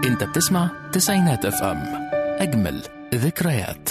انت بتسمع تسعينات اف ام اجمل ذكريات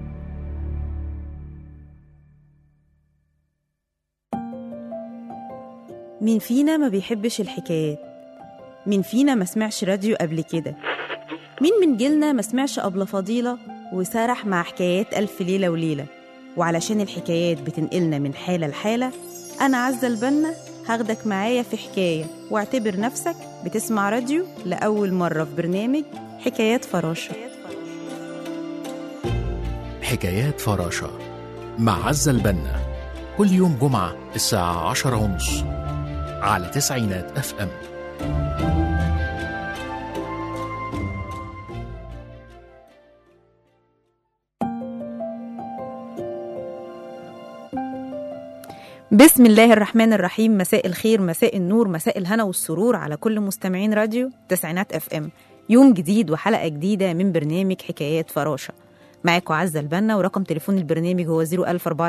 مين فينا ما بيحبش الحكايات مين فينا ما سمعش راديو قبل كده مين من جيلنا ما سمعش أبلة فضيلة وسرح مع حكايات ألف ليلة وليلة وعلشان الحكايات بتنقلنا من حالة لحالة أنا عزة البنا هاخدك معايا في حكاية واعتبر نفسك بتسمع راديو لأول مرة في برنامج حكايات فراشة حكايات فراشة مع عزة البنا كل يوم جمعة الساعة عشرة ونص على تسعينات اف ام بسم الله الرحمن الرحيم مساء الخير مساء النور مساء الهنا والسرور على كل مستمعين راديو تسعينات اف ام يوم جديد وحلقة جديدة من برنامج حكايات فراشة معاكم عزة البنا ورقم تليفون البرنامج هو 010427894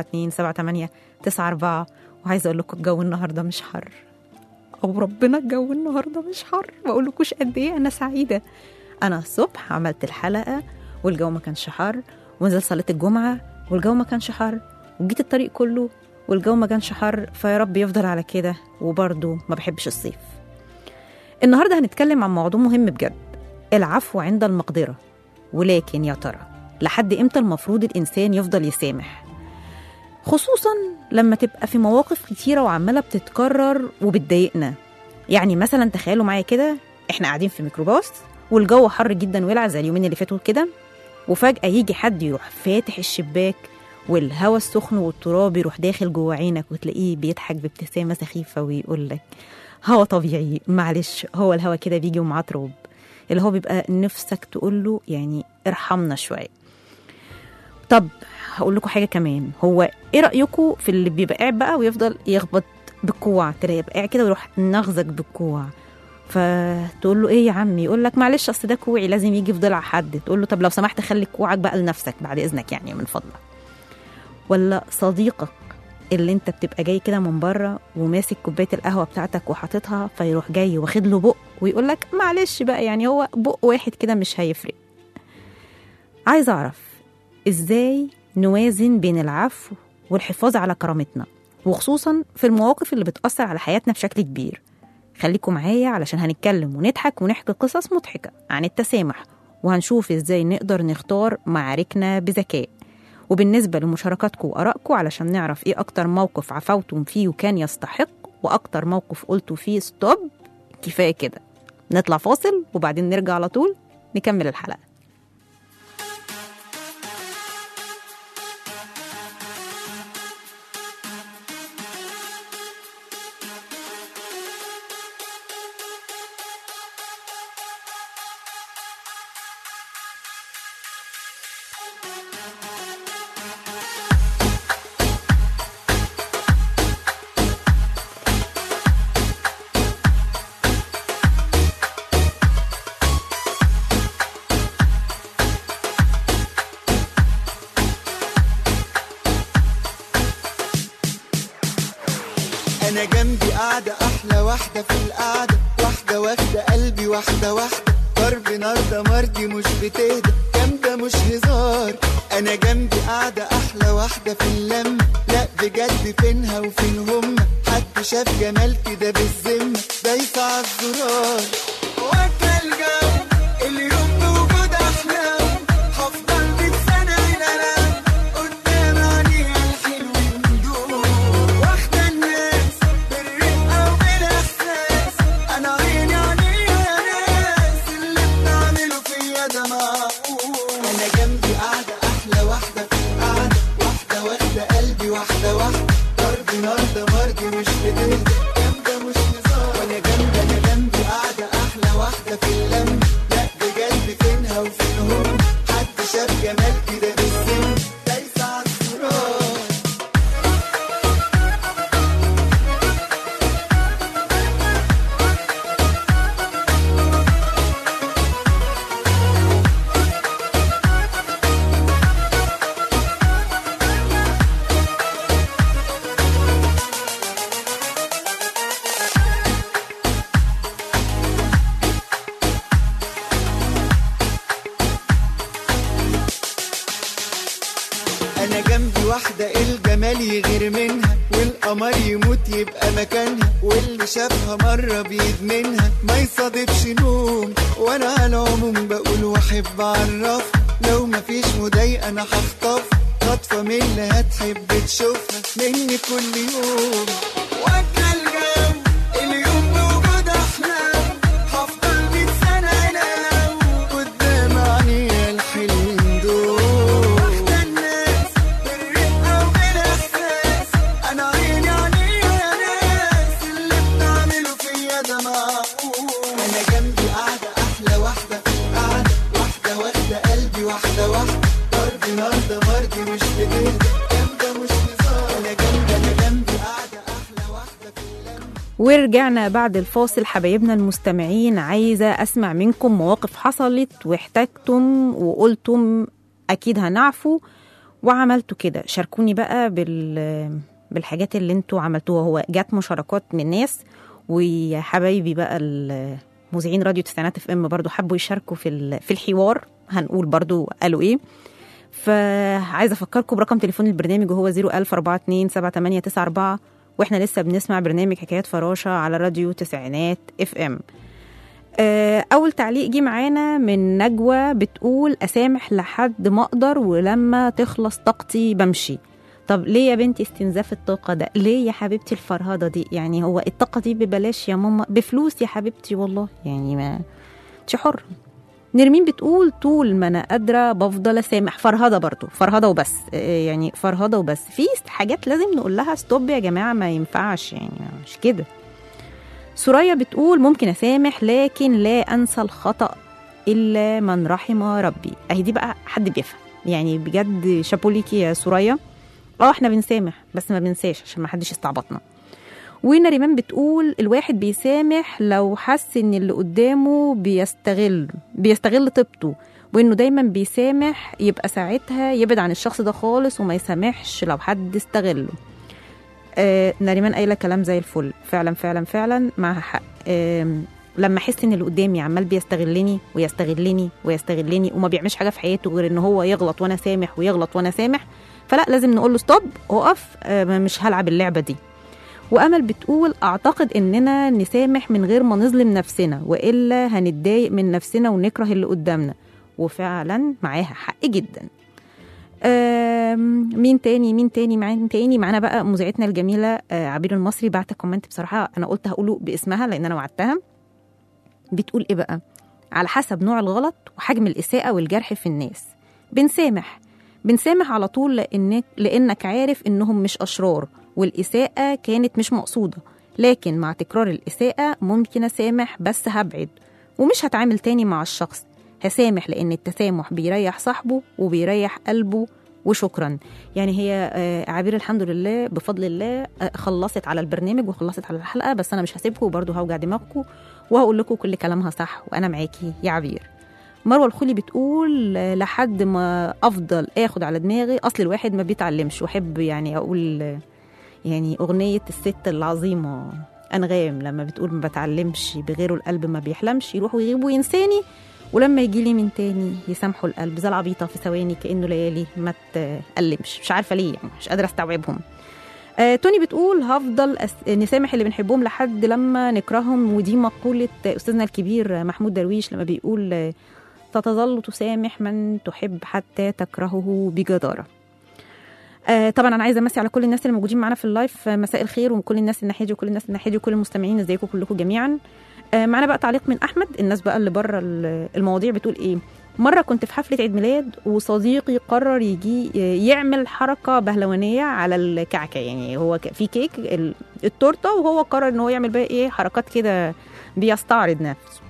وعايزة أقول لكم الجو النهاردة مش حر أو ربنا الجو النهاردة مش حر بقول لكوش قد إيه أنا سعيدة أنا الصبح عملت الحلقة والجو ما كانش حر ونزلت صليت الجمعة والجو ما كانش حر وجيت الطريق كله والجو ما كانش حر فيا رب يفضل على كده وبرضه ما بحبش الصيف النهارده هنتكلم عن موضوع مهم بجد العفو عند المقدرة ولكن يا ترى لحد امتى المفروض الانسان يفضل يسامح خصوصا لما تبقى في مواقف كتيرة وعمالة بتتكرر وبتضايقنا يعني مثلا تخيلوا معايا كده احنا قاعدين في ميكروباص والجو حر جدا ولع زي اليومين اللي فاتوا كده وفجأة يجي حد يروح فاتح الشباك والهوا السخن والتراب يروح داخل جوه عينك وتلاقيه بيضحك بابتسامة سخيفة ويقول لك هوا طبيعي معلش هو الهوا كده بيجي ومعاه تراب اللي هو بيبقى نفسك تقول له يعني ارحمنا شوية طب هقول لكم حاجة كمان هو ايه رأيكم في اللي بيبقى قاعد بقى ويفضل يخبط بالكوع تلاقيه يبقى قاعد كده ويروح نغزك بالكوع فتقول له ايه يا عمي يقول لك معلش اصل ده كوعي لازم يجي في ضلع حد تقول له طب لو سمحت خلي كوعك بقى لنفسك بعد اذنك يعني من فضلك ولا صديقك اللي انت بتبقى جاي كده من بره وماسك كوبايه القهوه بتاعتك وحاططها فيروح جاي واخد له بق ويقول لك معلش بقى يعني هو بق واحد كده مش هيفرق عايز اعرف ازاي نوازن بين العفو والحفاظ على كرامتنا وخصوصا في المواقف اللي بتأثر على حياتنا بشكل كبير خليكم معايا علشان هنتكلم ونضحك ونحكي قصص مضحكة عن التسامح وهنشوف ازاي نقدر نختار معاركنا بذكاء وبالنسبة لمشاركاتكم وآرائكم علشان نعرف إيه أكتر موقف عفوتم فيه وكان يستحق وأكتر موقف قلتوا فيه ستوب كفاية كده نطلع فاصل وبعدين نرجع على طول نكمل الحلقة انا جنبي قاعدة احلى واحدة في القعدة واحدة واخدة قلبي واحدة واحدة ضرب نار ده مرضي مش بتهدى جامدة مش هزار انا جنبي قاعدة احلى واحدة في اللمة لا بجد فينها وفين هما حد شاف جمال كده بالذمة دايسة عالزرار واكل جو اليوم بوجود احلام هفضل مية سنة انام قدام عينيها الحلوين دول واخدة الناس بالرقة وبالاحساس انا عيني عليها يا ناس اللي بتعمله فيا ده معقول انا جنبي قاعدة احلى واحدة في القعدة واحدة واخدة قلبي واحدة واحدة ضرب نار ده مرضي مش بتهدى جامدة مش هزار واحدة الجمال يغير منها والقمر يموت يبقى مكانها واللي شافها مرة بيدمنها ما يصادفش نوم وانا على العموم بقول واحب اعرفها لو مفيش مضايقة انا هخطف خطفة من اللي هتحب تشوفها مني كل يوم واكل الجو اليوم بوجود احلام هفضل مية سنة انام قدام عينيا الحلم دول واخدة الناس بالرقة وبالاحساس انا عيني عليها يا ناس اللي بتعمله فيا ده معقول انا جنبي قاعدة احلى واحدة قاعدة واحدة واخدة قلبي واحدة واحدة ضرب نار ده مرضي مش بتهدى جامدة مش هزار انا جنبي انا جنبي قاعدة احلى واحدة في اللمة ورجعنا بعد الفاصل حبايبنا المستمعين عايزة أسمع منكم مواقف حصلت واحتجتم وقلتم أكيد هنعفو وعملتوا كده شاركوني بقى بال بالحاجات اللي انتوا عملتوها هو جات مشاركات من ناس ويا حبايبي بقى المذيعين راديو تسعينات اف ام برضو حبوا يشاركوا في ال- في الحوار هنقول برضو قالوا ايه فعايزه افكركم برقم تليفون البرنامج وهو 01042 واحنا لسه بنسمع برنامج حكايات فراشه على راديو تسعينات اف ام آه، اول تعليق جه معانا من نجوى بتقول اسامح لحد ما اقدر ولما تخلص طاقتي بمشي طب ليه يا بنتي استنزاف الطاقة ده؟ ليه يا حبيبتي الفرهدة دي؟ يعني هو الطاقة دي ببلاش يا ماما بفلوس يا حبيبتي والله يعني ما انت حرة نرمين بتقول طول ما انا قادره بفضل اسامح فرهده برضو فرهده وبس آه، يعني فرهده وبس في حاجات لازم نقول لها ستوب يا جماعه ما ينفعش يعني مش كده سوريا بتقول ممكن اسامح لكن لا انسى الخطا الا من رحم ربي اهي دي بقى حد بيفهم يعني بجد شابو ليكي يا سوريا اه احنا بنسامح بس ما بنساش عشان ما حدش يستعبطنا ونريمان بتقول الواحد بيسامح لو حس ان اللي قدامه بيستغل بيستغل طيبته وانه دايما بيسامح يبقى ساعتها يبعد عن الشخص ده خالص وما يسامحش لو حد استغله آه نريمان قايله كلام زي الفل فعلا فعلا فعلا معها حق آه لما احس ان اللي قدامي عمال بيستغلني ويستغلني ويستغلني وما بيعملش حاجه في حياته غير ان هو يغلط وانا سامح ويغلط وانا سامح فلا لازم نقول له ستوب اقف آه مش هلعب اللعبه دي وامل بتقول اعتقد اننا نسامح من غير ما نظلم نفسنا والا هنتضايق من نفسنا ونكره اللي قدامنا وفعلا معاها حق جدا آم، مين تاني مين تاني مين تاني معانا بقى مذيعتنا الجميله آه، عبير المصري بعت كومنت بصراحه انا قلت هقوله باسمها لان انا وعدتها بتقول ايه بقى على حسب نوع الغلط وحجم الاساءه والجرح في الناس بنسامح بنسامح على طول لانك لانك عارف انهم مش اشرار والاساءه كانت مش مقصوده لكن مع تكرار الاساءه ممكن اسامح بس هبعد ومش هتعامل تاني مع الشخص هسامح لان التسامح بيريح صاحبه وبيريح قلبه وشكرا يعني هي آه، عبير الحمد لله بفضل الله آه، خلصت على البرنامج وخلصت على الحلقه بس انا مش هسيبكم وبرضه هوجع دماغكم وهقول لكم كل كلامها صح وانا معاكي يا عبير مروه الخولي بتقول آه، لحد ما افضل اخد على دماغي اصل الواحد ما بيتعلمش واحب يعني اقول آه، يعني اغنيه الست العظيمه انغام لما بتقول ما بتعلمش بغيره القلب ما بيحلمش يروح ويغيب وينساني ولما يجي لي من تاني يسامحوا القلب زي العبيطه في ثواني كانه ليالي ما تقلمش مش عارفه ليه يعني مش قادره استوعبهم آه، توني بتقول هفضل أس... نسامح اللي بنحبهم لحد لما نكرههم ودي مقولة أستاذنا الكبير محمود درويش لما بيقول آه، ستظل تسامح من تحب حتى تكرهه بجدارة آه طبعا انا عايزه امسي على كل الناس اللي موجودين معانا في اللايف آه، مساء الخير وكل الناس الناحيه دي وكل الناس الناحيه دي وكل المستمعين ازيكم كلكم جميعا آه معانا بقى تعليق من احمد الناس بقى اللي بره ال- المواضيع بتقول ايه مره كنت في حفله عيد ميلاد وصديقي قرر يجي يعمل حركه بهلوانيه على الكعكه يعني هو ك- في كيك ال- التورته وهو قرر ان هو يعمل بقى ايه حركات كده بيستعرض نفسه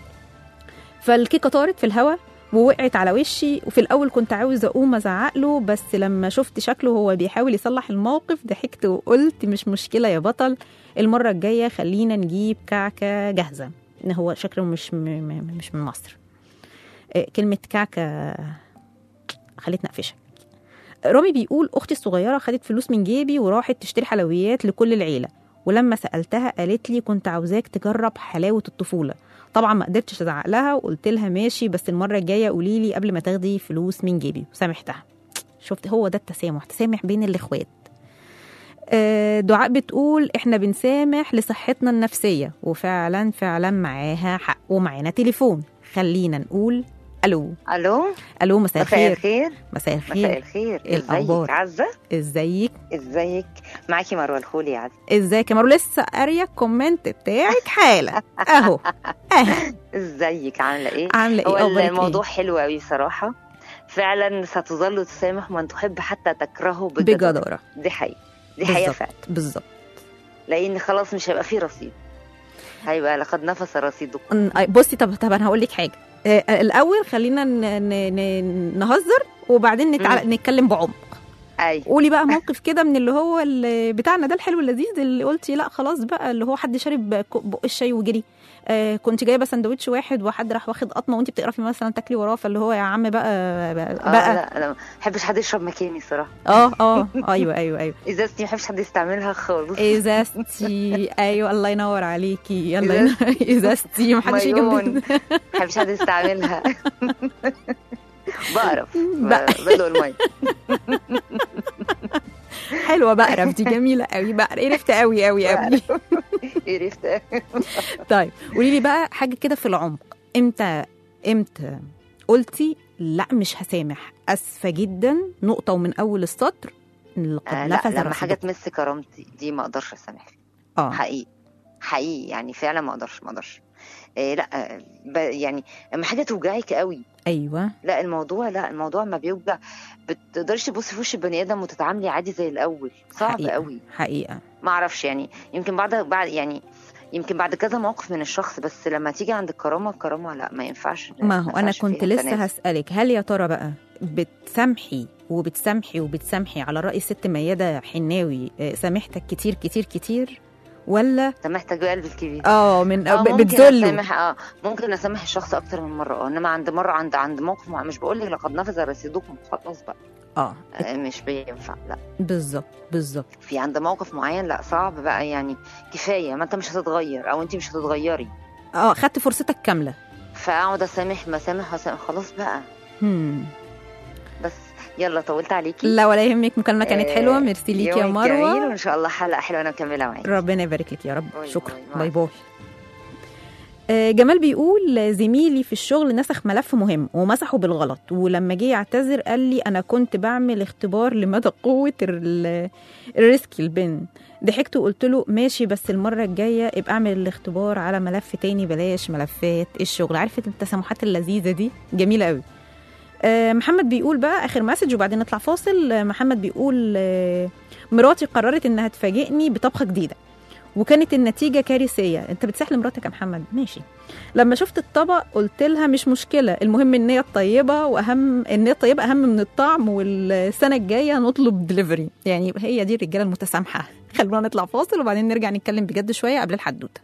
فالكيكه طارت في الهواء ووقعت على وشي وفي الاول كنت عاوزه اقوم ازعق له بس لما شفت شكله وهو بيحاول يصلح الموقف ضحكت وقلت مش مشكله يا بطل المره الجايه خلينا نجيب كعكه جاهزه ان هو شكله مش م... م... مش من مصر آه، كلمه كعكه خلتني اقفشك رامي بيقول اختي الصغيره خدت فلوس من جيبي وراحت تشتري حلويات لكل العيله ولما سالتها قالت لي كنت عاوزاك تجرب حلاوه الطفوله طبعا ما قدرتش ازعق لها وقلت لها ماشي بس المره الجايه قولي لي قبل ما تاخدي فلوس من جيبي وسامحتها شفت هو ده التسامح تسامح بين الاخوات آه، دعاء بتقول احنا بنسامح لصحتنا النفسيه وفعلا فعلا معاها حق ومعانا تليفون خلينا نقول الو الو الو مساء مساء الخير الخير مساء مساء الخير الخير إيه الأخبار؟ ازيك عزه ازيك ازيك معاكي مروه الخولي يا عزه ازيك يا مارو لسه قاريه الكومنت بتاعك حالا اهو اهو ازيك عامله ايه عامله هو ايه اخبارك الموضوع إيه؟ حلو قوي صراحه فعلا ستظل تسامح من تحب حتى تكرهه بجدارة بجداره دي حقيقه دي حقيقه بالظبط فعلا بالظبط لان خلاص مش هيبقى فيه رصيد هيبقى لقد نفس رصيدكم ن- بصي طب طب انا هقول لك حاجه آه، الاول خلينا ن- ن- ن- نهزر وبعدين نتع... نتكلم بعمق اي قولي بقى موقف كده من اللي هو اللي بتاعنا ده الحلو اللذيذ اللي قلتي لا خلاص بقى اللي هو حد شارب ك- بق الشاي وجري آه كنت جايبه سندوتش واحد وحد راح واخد قطمه وانت بتقرفي مثلا تاكلي وراه فاللي هو يا عم بقى بقى, آه بقى. لا انا ما بحبش حد يشرب مكاني صراحه اه اه ايوه ايوه ايوه ازازتي ما بحبش حد يستعملها خالص ازازتي ايوه الله ينور عليكي الله ينور ازازتي محدش يجي مايون جنبي. ما بحبش حد يستعملها بقرف بقى. بدلق الميه حلوه بقرف دي جميله قوي بقى قرفت قوي قوي قوي قرفت طيب قولي لي بقى حاجه كده في العمق امتى امتى قلتي لا مش هسامح اسفه جدا نقطه ومن اول السطر لقد آه لا نفذ لما حاجه رصيدكم. تمس كرامتي دي ما اقدرش اسامح فيها اه حقيقي حقيقي يعني فعلا ما اقدرش ما اقدرش إيه لا آه، ب- يعني لما حاجه توجعك قوي ايوه لا الموضوع لا الموضوع ما بيوجع بتقدرش تبصي في وش البني ادم وتتعاملي عادي زي الاول صعب حقيقة. قوي حقيقه ما اعرفش يعني يمكن بعد بعد يعني يمكن بعد كذا موقف من الشخص بس لما تيجي عند الكرامه الكرامه لا ما ينفعش ما هو انا ينفعش كنت فيها لسه تنازل. هسالك هل يا ترى بقى بتسامحي وبتسامحي وبتسامحي على راي ست مياده حناوي آه، سامحتك كتير كتير كتير ولا سامحتك بقلبي الكبير اه من آه، ب- ممكن بتذله اسامح اه ممكن اسامح الشخص اكتر من مره اه انما عند مره عند عند موقف مع- مش بقول لك لقد نفذ رصيدكم خلاص بقى اه آه، مش بينفع لا بالظبط بالظبط في عند موقف معين لا صعب بقى يعني كفايه ما انت مش هتتغير او انت مش هتتغيري اه خدت فرصتك كامله فاقعد اسامح مسامح واسامح خلاص بقى هم. بس يلا طولت عليكي لا ولا يهمك مكالمه كانت آه، حلوه ميرسي ليكي يا يومك جميل مروه وان شاء الله حلقه حلوه انا مكمله معاكي ربنا يبارك لك يا رب باي شكرا باي، مع باي باي آه، جمال بيقول زميلي في الشغل نسخ ملف مهم ومسحه بالغلط ولما جه يعتذر قال لي انا كنت بعمل اختبار لمدى قوه ال- الريسك البن ضحكت وقلت له ماشي بس المره الجايه ابقى اعمل الاختبار على ملف تاني بلاش ملفات الشغل عارفه التسامحات اللذيذه دي جميله قوي آه، محمد بيقول بقى اخر مسج وبعدين نطلع فاصل آه، محمد بيقول آه، مراتي قررت انها تفاجئني بطبخه جديده وكانت النتيجة كارثية انت بتسحل مراتك يا محمد ماشي لما شفت الطبق قلت لها مش مشكلة المهم النية الطيبة وأهم النية الطيبة أهم من الطعم والسنة الجاية نطلب دليفري يعني هي دي الرجالة المتسامحة خلونا نطلع فاصل وبعدين نرجع نتكلم بجد شوية قبل الحدوتة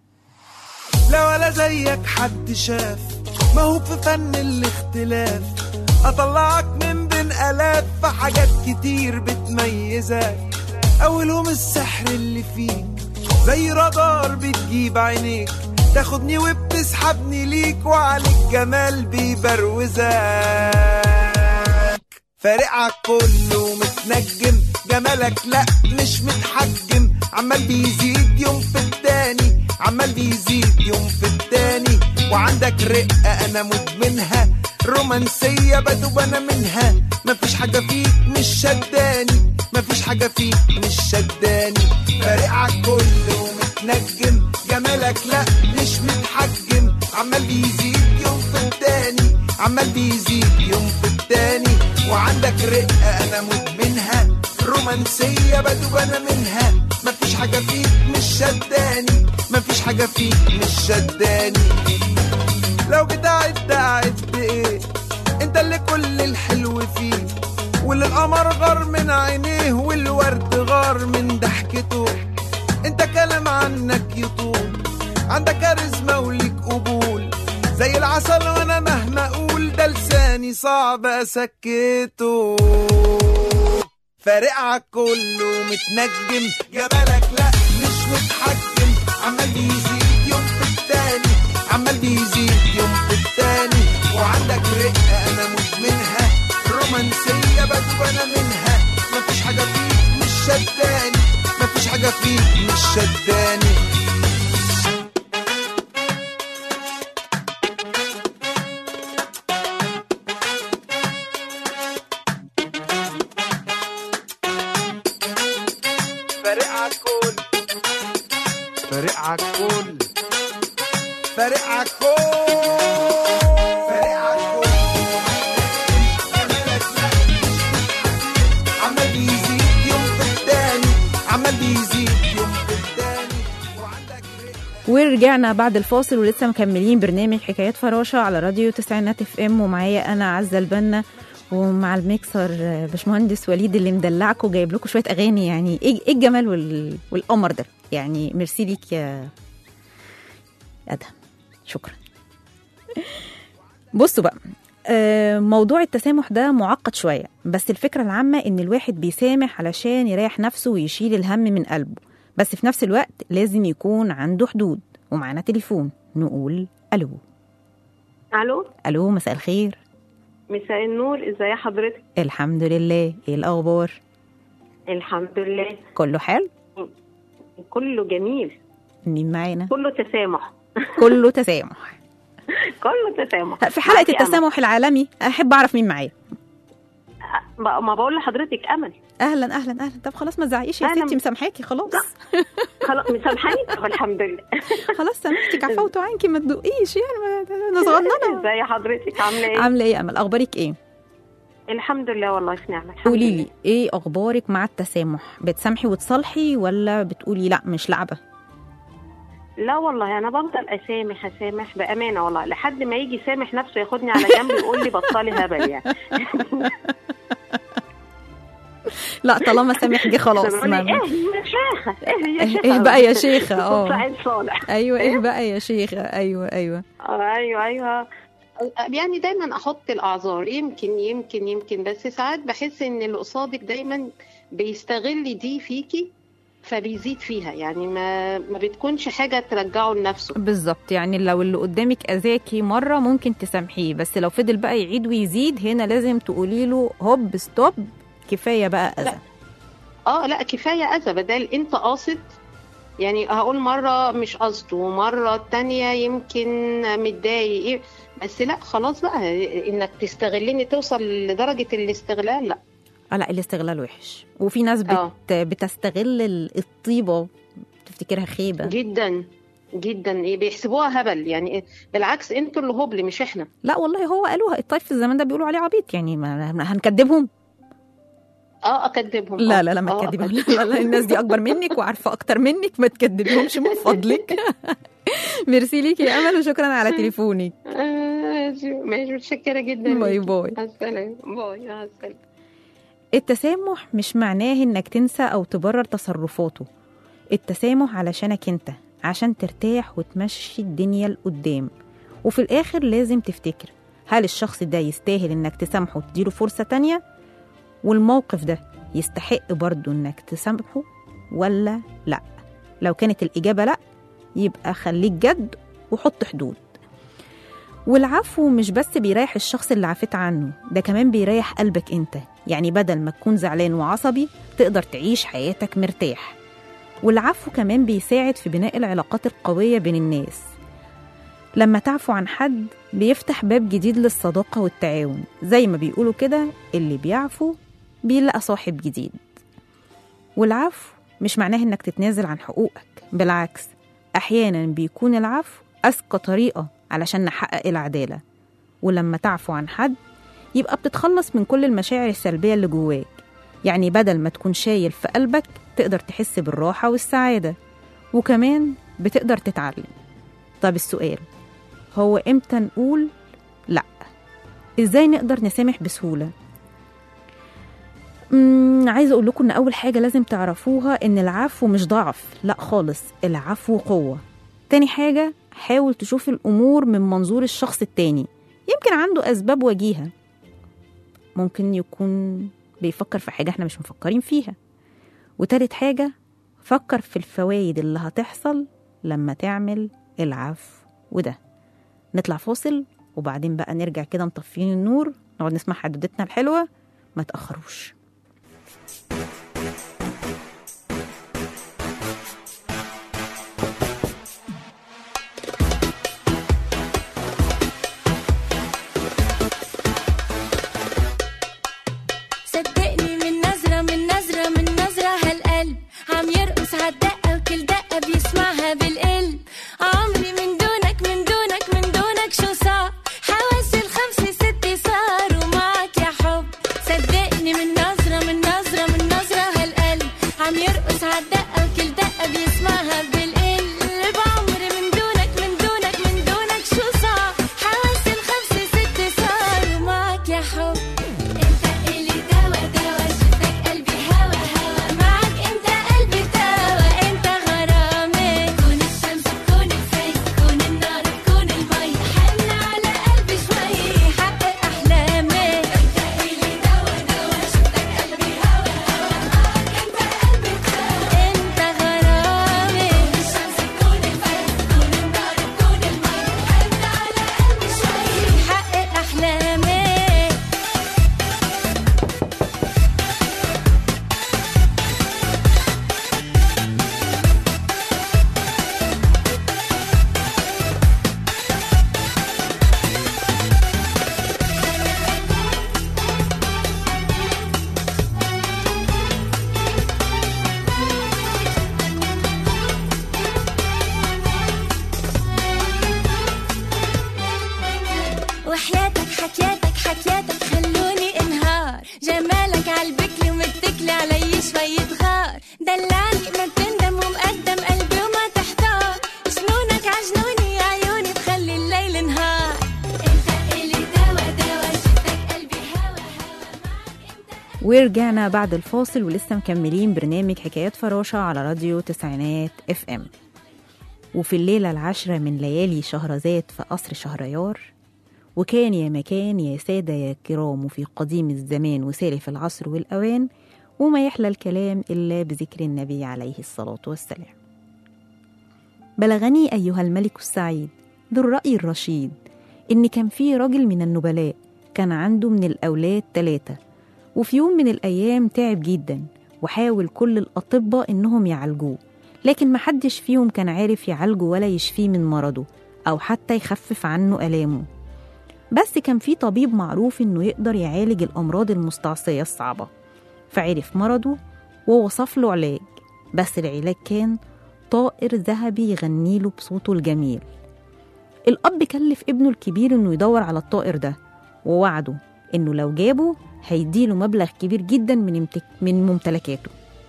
لا ولا زيك حد شاف ما هو في فن الاختلاف اطلعك من بين الاف في حاجات كتير بتميزك اولهم السحر اللي فيك زي رادار بتجيب عينيك تاخدني وبتسحبني ليك وعليك جمال بيبروزك فارقعك كله متنجم جمالك لا مش متحجم عمال بيزيد يوم في التاني عمال بيزيد يوم في التاني وعندك رقة أنا مدمنها رومانسية بدوب أنا منها مفيش حاجة فيك مش شداني مفيش حاجة فيك مش شداني فارقعك كله متنجم جمالك لا مش متحجم عمال بيزيد يوم في التاني عمال بيزيد يوم في التاني وعندك رقة أنا مدمنها رومانسية بدوب أنا منها مفيش حاجة فيك مش شداني مفيش حاجة فيك مش شداني لو جيت أعد أعد إيه أنت اللي كل الحلو فيه واللي القمر غار من عينيه والورد غار من ضحكته انت كلام عنك يطول عندك كاريزما وليك قبول زي العسل وانا مهما اقول ده لساني صعب اسكته فارقعك كله متنجم جمالك لا مش متحجم عمال بيزيد يوم في التاني عمال بيزيد يوم في التاني وعندك رقة انا مدمنها رومانسية بدوب عالكل فارق عالكل فارق عالكل جمالك لا عمال بيزيد يوم في التاني عمال بيزيد يوم في التاني وعندك رقة ورجعنا بعد الفاصل ولسه مكملين برنامج حكايات فراشة على راديو تسعينات اف ام ومعايا انا عزة البنا ومع الميكسر باشمهندس وليد اللي مدلعكم وجايب لكم شويه اغاني يعني ايه إيه الجمال وال... والقمر ده يعني ميرسي ليك يا ادهم شكرا بصوا بقى آه، موضوع التسامح ده معقد شوية بس الفكرة العامة إن الواحد بيسامح علشان يريح نفسه ويشيل الهم من قلبه بس في نفس الوقت لازم يكون عنده حدود ومعانا تليفون نقول ألو الو ألو مساء الخير مساء النور ازاي حضرتك الحمد لله إيه الأخبار الحمد لله كله حلو كله جميل مين معانا كله تسامح كله تسامح كله تسامح في حلقة معاكي أمل. التسامح العالمي أحب أعرف مين معايا ما ما بقول لحضرتك امل أهلا أهلا أهلا طب خلاص ما تزعقيش يا أهلاً. ستي مسامحاكي خلاص خلاص مسامحاني طب الحمد لله خلاص سامحتك عفوت عنكي ما تدقيش يعني ما- انا صغننه ازاي حضرتك عامله ايه عامله ايه يا امل اخبارك ايه الحمد لله والله في نعمه الحمد قولي لله. لي ايه اخبارك مع التسامح بتسامحي وتصالحي ولا بتقولي لا مش لعبه لا والله انا بفضل اسامح اسامح بامانه والله لحد ما يجي سامح نفسه ياخدني على جنب ويقول لي بطلي هبل يعني لا طالما سامح جه خلاص بيقول لي ما ايه يا شيخه ايه يا إيه- شيخه إيه بقى يا شيخة؟ آه. سعيد صالح ايوه ايه بقى يا شيخه ايوه ايوه آه، ايوه ايوه يعني دايما احط الاعذار يمكن يمكن يمكن بس ساعات بحس ان اللي قصادك دايما بيستغل دي فيكي فبيزيد فيها يعني ما ما بتكونش حاجه ترجعه لنفسه بالظبط يعني لو اللي قدامك اذاكي مره ممكن تسامحيه بس لو فضل بقى يعيد ويزيد هنا لازم تقولي له هوب ستوب كفايه بقى اذى اه لا كفايه اذى بدل انت قاصد يعني هقول مره مش قصده ومره التانية يمكن متضايق إيه، بس لا خلاص بقى انك تستغلني توصل لدرجه الاستغلال لا اه لا الاستغلال وحش وفي ناس بت... آه. بتستغل ال- الطيبه تفتكرها خيبه جدا جدا ايه بيحسبوها هبل يعني إيه؟ بالعكس انتوا اللي هبل مش احنا لا والله هو قالوها الطيب في الزمان ده بيقولوا عليه عبيط يعني ما ما هنكدبهم اه اكدبهم لا آه. لا لا ما آه، تكدبهم لا لا الناس دي اكبر منك وعارفه اكتر منك ما تكدبيهمش من فضلك ميرسي ليكي يا امل وشكرا على تليفونك آه، ماشي متشكره جدا باي ليكي. باي مع السلامه باي مع السلامه التسامح مش معناه انك تنسى او تبرر تصرفاته التسامح علشانك انت عشان ترتاح وتمشي الدنيا لقدام وفي الاخر لازم تفتكر هل الشخص ده يستاهل انك تسامحه وتديله فرصة تانية والموقف ده يستحق برضه انك تسامحه ولا لا لو كانت الإجابة لا يبقى خليك جد وحط حدود والعفو مش بس بيريح الشخص اللي عفيت عنه ده كمان بيريح قلبك انت يعني بدل ما تكون زعلان وعصبي تقدر تعيش حياتك مرتاح والعفو كمان بيساعد في بناء العلاقات القوية بين الناس لما تعفو عن حد بيفتح باب جديد للصداقة والتعاون زي ما بيقولوا كده اللي بيعفو بيلقى صاحب جديد والعفو مش معناه انك تتنازل عن حقوقك بالعكس احيانا بيكون العفو اذكى طريقة علشان نحقق العدالة ولما تعفو عن حد يبقى بتتخلص من كل المشاعر السلبية اللي جواك يعني بدل ما تكون شايل في قلبك تقدر تحس بالراحة والسعادة وكمان بتقدر تتعلم طب السؤال هو امتى نقول لا ازاي نقدر نسامح بسهولة مم عايزة اقول لكم ان اول حاجة لازم تعرفوها ان العفو مش ضعف لا خالص العفو قوة تاني حاجة حاول تشوف الامور من منظور الشخص التاني يمكن عنده اسباب وجيهة ممكن يكون بيفكر في حاجة احنا مش مفكرين فيها وتالت حاجة فكر في الفوائد اللي هتحصل لما تعمل العفو وده نطلع فاصل وبعدين بقى نرجع كده مطفين النور نقعد نسمع حدوتتنا الحلوة ما تأخروش صدقني من نظرة من نظرة من نظرة هالقلب عم يرقص عالدقة وكل دقة بيسمعها بالقلب دلعني ما تندم ومقدم قلبي وما تحتار جنونك عجنوني عيوني تخلي الليل نهار انت اللي دوا دوا شفتك قلبي هوا هوا معك انت ورجعنا بعد الفاصل ولسه مكملين برنامج حكايات فراشة على راديو تسعينات اف ام وفي الليلة العاشرة من ليالي شهرزاد في قصر شهريار وكان يا مكان يا سادة يا كرام وفي قديم الزمان وسالف العصر والأوان وما يحلى الكلام إلا بذكر النبي عليه الصلاة والسلام بلغني أيها الملك السعيد ذو الرأي الرشيد إن كان في راجل من النبلاء كان عنده من الأولاد ثلاثة وفي يوم من الأيام تعب جدا وحاول كل الأطباء إنهم يعالجوه لكن محدش فيهم كان عارف يعالجه ولا يشفيه من مرضه أو حتى يخفف عنه آلامه بس كان في طبيب معروف إنه يقدر يعالج الأمراض المستعصية الصعبة فعرف مرضه ووصف له علاج بس العلاج كان طائر ذهبي يغني له بصوته الجميل الأب كلف ابنه الكبير إنه يدور على الطائر ده ووعده إنه لو جابه هيديله مبلغ كبير جدا من امتك... من ممتلكاته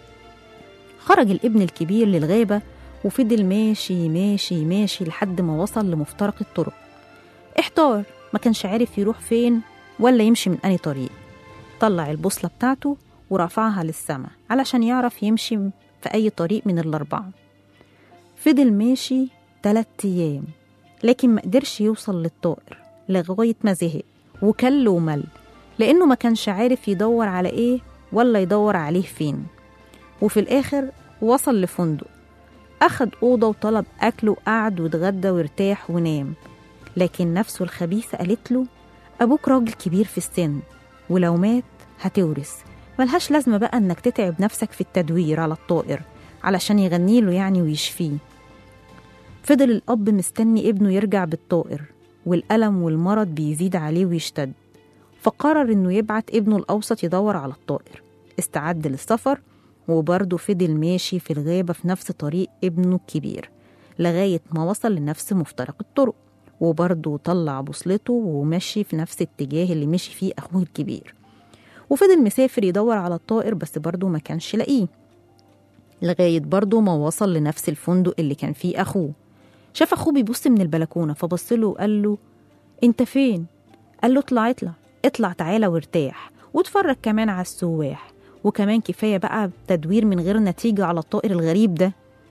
خرج الابن الكبير للغابة وفضل ماشي ماشي ماشي لحد ما وصل لمفترق الطرق احتار ما كانش عارف يروح فين ولا يمشي من أي طريق طلع البوصلة بتاعته ورفعها للسماء علشان يعرف يمشي في أي طريق من الأربعة فضل ماشي تلات أيام لكن ما قدرش يوصل للطائر لغاية ما زهق وكل ومل لأنه ما كانش عارف يدور على إيه ولا يدور عليه فين وفي الآخر وصل لفندق أخد أوضة وطلب أكل وقعد واتغدى وارتاح ونام لكن نفسه الخبيثة قالت له أبوك راجل كبير في السن ولو مات هتورث ملهاش لازمة بقى إنك تتعب نفسك في التدوير على الطائر علشان يغني له يعني ويشفيه فضل الأب مستني ابنه يرجع بالطائر والألم والمرض بيزيد عليه ويشتد فقرر إنه يبعت ابنه الأوسط يدور على الطائر استعد للسفر وبرضه فضل ماشي في الغابة في نفس طريق ابنه الكبير لغاية ما وصل لنفس مفترق الطرق وبرضه طلع بوصلته ومشي في نفس الاتجاه اللي مشي فيه أخوه الكبير وفضل مسافر يدور على الطائر بس برضه ما كانش لاقيه لغاية برضه ما وصل لنفس الفندق اللي كان فيه أخوه شاف أخوه بيبص من البلكونة فبص له وقال له أنت فين؟ قال له اطلع اطلع اطلع تعالى وارتاح واتفرج كمان على السواح وكمان كفاية بقى تدوير من غير نتيجة على الطائر الغريب ده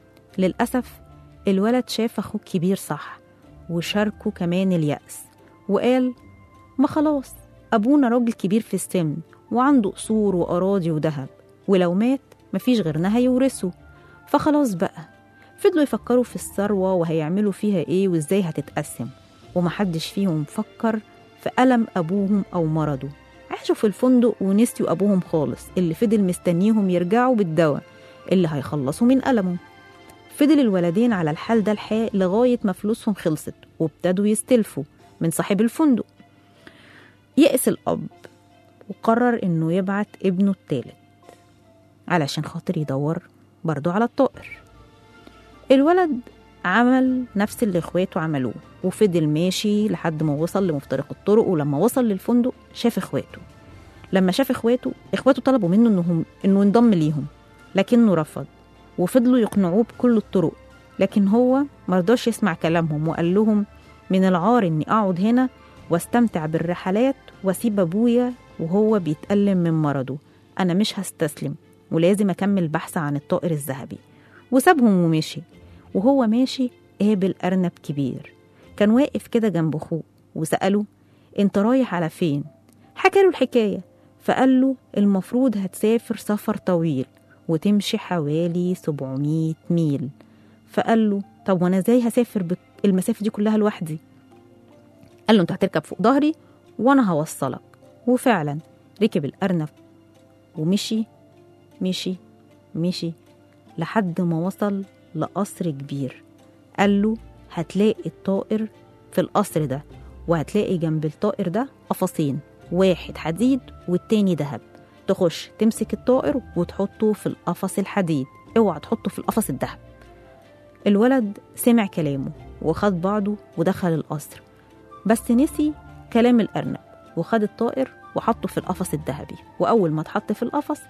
للأسف الولد شاف أخوه الكبير صح وشاركه كمان اليأس وقال ما خلاص أبونا راجل كبير في السن وعنده قصور وأراضي وذهب ولو مات مفيش غيرنا هيورثه فخلاص بقى فضلوا يفكروا في الثروة وهيعملوا فيها إيه وإزاي هتتقسم ومحدش فيهم فكر في ألم أبوهم أو مرضه عاشوا في الفندق ونسيوا أبوهم خالص اللي فضل مستنيهم يرجعوا بالدواء اللي هيخلصوا من ألمه فضل الولدين على الحال ده الحال لغاية ما فلوسهم خلصت وابتدوا يستلفوا من صاحب الفندق يأس الأب وقرر إنه يبعت ابنه التالت علشان خاطر يدور برضه على الطائر الولد عمل نفس اللي اخواته عملوه وفضل ماشي لحد ما وصل لمفترق الطرق ولما وصل للفندق شاف اخواته لما شاف اخواته اخواته طلبوا منه انه انه ينضم ليهم لكنه رفض وفضلوا يقنعوه بكل الطرق لكن هو مرضاش يسمع كلامهم وقال لهم من العار اني اقعد هنا واستمتع بالرحلات واسيب ابويا وهو بيتألم من مرضه انا مش هستسلم ولازم اكمل بحث عن الطائر الذهبي وسابهم ومشي وهو ماشي قابل أرنب كبير كان واقف كده جنب أخوه وسأله أنت رايح على فين؟ حكى له الحكاية فقال له المفروض هتسافر سفر طويل وتمشي حوالي 700 ميل فقال له طب وانا ازاي هسافر بت- المسافة دي كلها لوحدي قال له انت هتركب فوق ظهري وانا هوصلك وفعلا ركب الأرنب ومشي مشي مشي لحد ما وصل لقصر كبير قال له هتلاقي الطائر في القصر ده وهتلاقي جنب الطائر ده قفصين واحد حديد والتاني دهب تخش تمسك الطائر وتحطه في القفص الحديد اوعى تحطه في القفص الدهب الولد سمع كلامه وخد بعضه ودخل القصر بس نسي كلام الأرنب وخد الطائر وحطه في القفص الذهبي وأول ما اتحط في القفص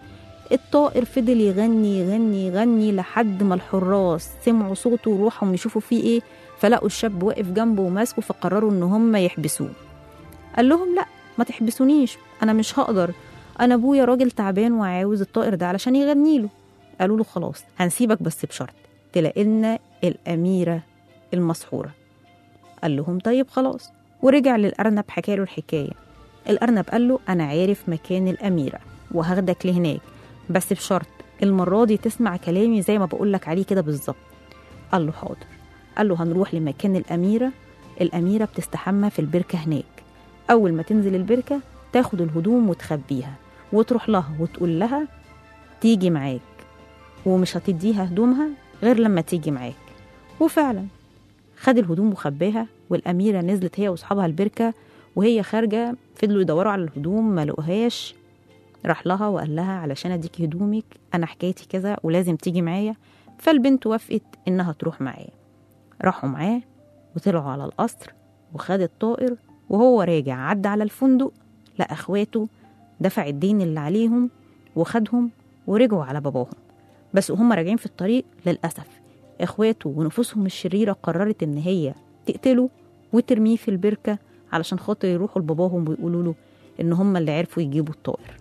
الطائر فضل يغني يغني يغني لحد ما الحراس سمعوا صوته وروحهم يشوفوا فيه ايه فلقوا الشاب واقف جنبه وماسكه فقرروا ان هم يحبسوه قال لهم لا ما تحبسونيش انا مش هقدر انا ابويا راجل تعبان وعاوز الطائر ده علشان يغني له قالوا له خلاص هنسيبك بس بشرط تلاقي لنا الاميره المسحوره قال لهم طيب خلاص ورجع للارنب حكى له الحكايه الارنب قال له انا عارف مكان الاميره وهاخدك لهناك بس بشرط المره دي تسمع كلامي زي ما بقولك عليه كده بالظبط قال له حاضر قال له هنروح لمكان الاميره الاميره بتستحمى في البركه هناك اول ما تنزل البركه تاخد الهدوم وتخبيها وتروح لها وتقول لها تيجي معاك ومش هتديها هدومها غير لما تيجي معاك وفعلا خد الهدوم وخباها والأميرة نزلت هي وأصحابها البركة وهي خارجة فضلوا يدوروا على الهدوم ما لقوهاش راح لها وقال لها علشان أديكي هدومك أنا حكايتي كذا ولازم تيجي معايا فالبنت وافقت إنها تروح معاه راحوا معاه وطلعوا على القصر وخد الطائر وهو راجع عدى على الفندق لقى اخواته دفع الدين اللي عليهم وخدهم ورجعوا على باباهم بس وهم راجعين في الطريق للأسف اخواته ونفوسهم الشريرة قررت ان هي تقتله وترميه في البركة علشان خاطر يروحوا لباباهم ويقولوا له ان هم اللي عرفوا يجيبوا الطائر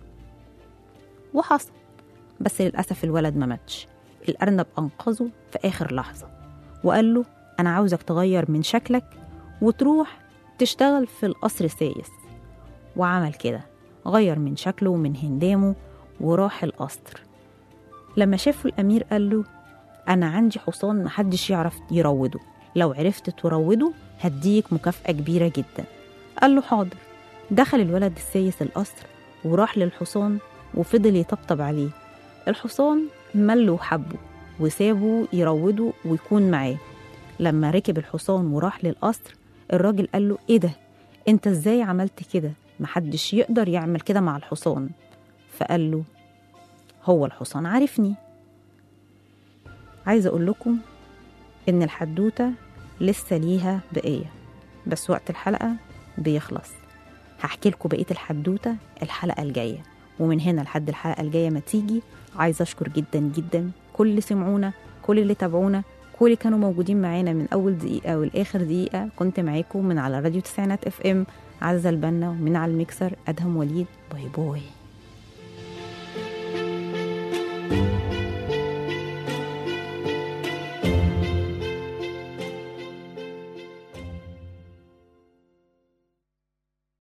وحصل بس للأسف الولد ما ماتش الأرنب أنقذه في آخر لحظة وقال له أنا عاوزك تغير من شكلك وتروح تشتغل في القصر السايس وعمل كده غير من شكله ومن هندامه وراح القصر لما شافه الأمير قال له أنا عندي حصان محدش يعرف يروده لو عرفت تروده هديك مكافأة كبيرة جدا قال له حاضر دخل الولد السايس القصر وراح للحصان وفضل يطبطب عليه الحصان مله وحبه وسابه يروده ويكون معاه لما ركب الحصان وراح للقصر الراجل قال له ايه ده انت ازاي عملت كده محدش يقدر يعمل كده مع الحصان فقال له هو الحصان عارفني عايزه اقول لكم ان الحدوته لسه ليها بقيه بس وقت الحلقه بيخلص هحكي لكم بقيه الحدوته الحلقه الجايه ومن هنا لحد الحلقه الجايه ما تيجي عايزه اشكر جدا جدا كل اللي سمعونا كل اللي تابعونا كل اللي كانوا موجودين معانا من اول دقيقه والاخر دقيقه كنت معاكم من على راديو تسعينات اف ام عزه البنا ومن على الميكسر ادهم وليد باي باي